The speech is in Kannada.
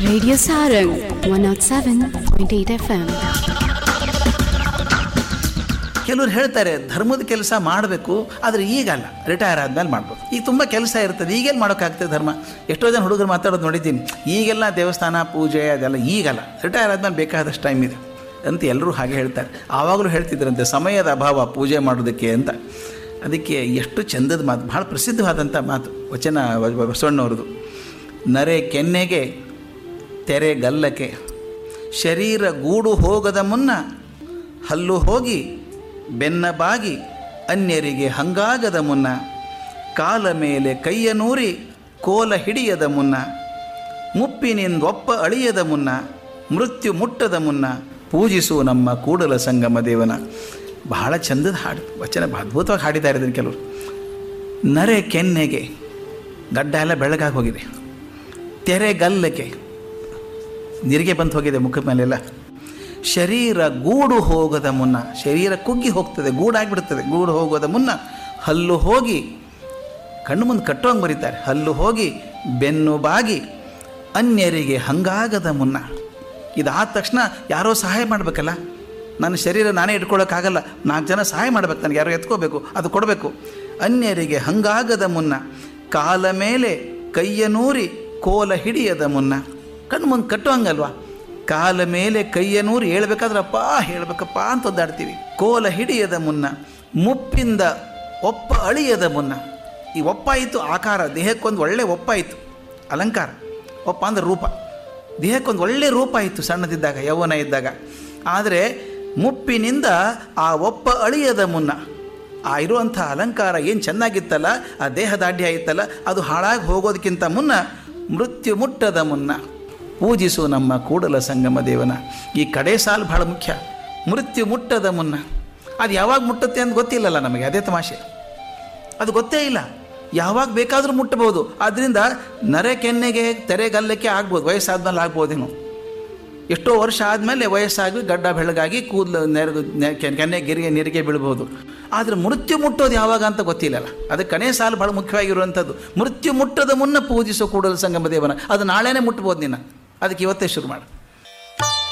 Radio Sarang 107.8 FM. ಕೆಲವ್ರು ಹೇಳ್ತಾರೆ ಧರ್ಮದ ಕೆಲಸ ಮಾಡಬೇಕು ಆದರೆ ಈಗಲ್ಲ ರಿಟೈರ್ ಆದ್ಮೇಲೆ ಮಾಡ್ಬೋದು ಈಗ ತುಂಬ ಕೆಲಸ ಇರ್ತದೆ ಈಗೇನು ಮಾಡೋಕ್ಕಾಗ್ತದೆ ಧರ್ಮ ಎಷ್ಟೋ ಜನ ಹುಡುಗರು ಮಾತಾಡೋದು ನೋಡಿದ್ದೀನಿ ಈಗೆಲ್ಲ ದೇವಸ್ಥಾನ ಪೂಜೆ ಅದೆಲ್ಲ ಈಗಲ್ಲ ರಿಟೈರ್ ಆದ್ಮೇಲೆ ಬೇಕಾದಷ್ಟು ಟೈಮ್ ಇದೆ ಅಂತ ಎಲ್ಲರೂ ಹಾಗೆ ಹೇಳ್ತಾರೆ ಆವಾಗಲೂ ಹೇಳ್ತಿದ್ರಂತೆ ಸಮಯದ ಅಭಾವ ಪೂಜೆ ಮಾಡೋದಕ್ಕೆ ಅಂತ ಅದಕ್ಕೆ ಎಷ್ಟು ಚಂದದ ಮಾತು ಭಾಳ ಪ್ರಸಿದ್ಧವಾದಂಥ ಮಾತು ವಚನ ವ- ಬಸವಣ್ಣವ್ರದ್ದು ನರೆ ಕೆನ್ನೆಗೆ ತೆರೆ ಗಲ್ಲಕ್ಕೆ ಶರೀರ ಗೂಡು ಹೋಗದ ಮುನ್ನ ಹಲ್ಲು ಹೋಗಿ ಬೆನ್ನ ಬಾಗಿ ಅನ್ಯರಿಗೆ ಹಂಗಾಗದ ಮುನ್ನ ಕಾಲ ಮೇಲೆ ಕೈಯ ನೂರಿ ಕೋಲ ಹಿಡಿಯದ ಮುನ್ನ ಮುಪ್ಪಿನಿಂದೊಪ್ಪ ಅಳಿಯದ ಮುನ್ನ ಮೃತ್ಯು ಮುಟ್ಟದ ಮುನ್ನ ಪೂಜಿಸು ನಮ್ಮ ಕೂಡಲ ಸಂಗಮ ದೇವನ ಬಹಳ ಚಂದದ ಹಾಡು ವಚನ ಅದ್ಭುತವಾಗಿ ಹಾಡಿದ್ದಾರೆ ಇದನ್ನು ಕೆಲವರು ನರೆ ಕೆನ್ನೆಗೆ ಗಡ್ಡ ಎಲ್ಲ ಬೆಳಗಾಗಿ ಹೋಗಿದೆ ತೆರೆಗಲ್ಲಕ್ಕೆ ನಿರಿಗೆ ಬಂದು ಹೋಗಿದೆ ಮುಖದ ಮೇಲೆಲ್ಲ ಶರೀರ ಗೂಡು ಹೋಗದ ಮುನ್ನ ಶರೀರ ಕುಗ್ಗಿ ಹೋಗ್ತದೆ ಗೂಡಾಗಿಬಿಡ್ತದೆ ಗೂಡು ಹೋಗೋದ ಮುನ್ನ ಹಲ್ಲು ಹೋಗಿ ಕಣ್ಣು ಮುಂದೆ ಕಟ್ಟುವಂಗೆ ಬರೀತಾರೆ ಹಲ್ಲು ಹೋಗಿ ಬೆನ್ನು ಬಾಗಿ ಅನ್ಯರಿಗೆ ಹಂಗಾಗದ ಮುನ್ನ ಇದಾದ ತಕ್ಷಣ ಯಾರೋ ಸಹಾಯ ಮಾಡಬೇಕಲ್ಲ ನನ್ನ ಶರೀರ ನಾನೇ ಇಟ್ಕೊಳ್ಳೋಕ್ಕಾಗಲ್ಲ ನಾಲ್ಕು ಜನ ಸಹಾಯ ಮಾಡ್ಬೇಕು ನನಗೆ ಯಾರೋ ಎತ್ಕೋಬೇಕು ಅದು ಕೊಡಬೇಕು ಅನ್ಯರಿಗೆ ಹಂಗಾಗದ ಮುನ್ನ ಕಾಲ ಮೇಲೆ ಕೈಯ ನೂರಿ ಕೋಲ ಹಿಡಿಯದ ಮುನ್ನ ಕಣ್ಣು ಮುಂದೆ ಕಟ್ಟುವಂಗಲ್ವಾ ಕಾಲ ಮೇಲೆ ಕೈಯ ನೂರಿ ಹೇಳ್ಬೇಕಾದ್ರೆ ಅಪ್ಪ ಹೇಳ್ಬೇಕಪ್ಪ ಅಂತ ಒದ್ದಾಡ್ತೀವಿ ಕೋಲ ಹಿಡಿಯದ ಮುನ್ನ ಮುಪ್ಪಿಂದ ಒಪ್ಪ ಅಳಿಯದ ಮುನ್ನ ಈ ಒಪ್ಪಾಯಿತು ಆಕಾರ ದೇಹಕ್ಕೊಂದು ಒಳ್ಳೆ ಒಪ್ಪಾಯಿತು ಅಲಂಕಾರ ಒಪ್ಪ ಅಂದ್ರೆ ರೂಪ ದೇಹಕ್ಕೊಂದು ಒಳ್ಳೆ ರೂಪ ಇತ್ತು ಸಣ್ಣದಿದ್ದಾಗ ಯೌವನ ಇದ್ದಾಗ ಆದರೆ ಮುಪ್ಪಿನಿಂದ ಆ ಒಪ್ಪ ಅಳಿಯದ ಮುನ್ನ ಆ ಇರುವಂಥ ಅಲಂಕಾರ ಏನು ಚೆನ್ನಾಗಿತ್ತಲ್ಲ ಆ ದೇಹ ದಾಢ್ಯ ಇತ್ತಲ್ಲ ಅದು ಹಾಳಾಗಿ ಹೋಗೋದಕ್ಕಿಂತ ಮುನ್ನ ಮೃತ್ಯು ಮುಟ್ಟದ ಮುನ್ನ ಪೂಜಿಸು ನಮ್ಮ ಕೂಡಲ ಸಂಗಮ ದೇವನ ಈ ಕಡೆ ಸಾಲು ಬಹಳ ಮುಖ್ಯ ಮೃತ್ಯು ಮುಟ್ಟದ ಮುನ್ನ ಅದು ಯಾವಾಗ ಮುಟ್ಟುತ್ತೆ ಅಂತ ಗೊತ್ತಿಲ್ಲಲ್ಲ ನಮಗೆ ಅದೇ ತಮಾಷೆ ಅದು ಗೊತ್ತೇ ಇಲ್ಲ ಯಾವಾಗ ಬೇಕಾದರೂ ಮುಟ್ಟಬಹುದು ಆದ್ದರಿಂದ ನರೆ ಕೆನ್ನೆಗೆ ತೆರೆಗಲ್ಲಕ್ಕೆ ಆಗ್ಬೋದು ವಯಸ್ಸಾದ್ಮೇಲೆ ಆಗ್ಬೋದೇನೋ ಎಷ್ಟೋ ವರ್ಷ ಆದಮೇಲೆ ವಯಸ್ಸಾಗಿ ಗಡ್ಡ ಬೆಳಗಾಗಿ ಕೂದಲು ನೆರೆದು ನೆ- ಕೆ- ಕೆನ್ನೆ ಗಿರಿಗೆ ನೀರಿಗೆ ಬೀಳ್ಬೋದು ಆದರೆ ಮೃತ್ಯು ಮುಟ್ಟೋದು ಯಾವಾಗ ಅಂತ ಗೊತ್ತಿಲ್ಲಲ್ಲ ಅದಕ್ಕೆ ಕಣೆ ಸಾಲು ಭಾಳ ಮುಖ್ಯವಾಗಿರುವಂಥದ್ದು ಮೃತ್ಯು ಮುಟ್ಟದ ಮುನ್ನ ಪೂಜಿಸೋ ಕೂಡಲ ಸಂಗಮ ದೇವನ ಅದು ನಾಳೆನೇ ಮುಟ್ಬೋದು ನಿನ್ನ ಅದಕ್ಕೆ ಇವತ್ತೇ ಶುರು ಮಾಡು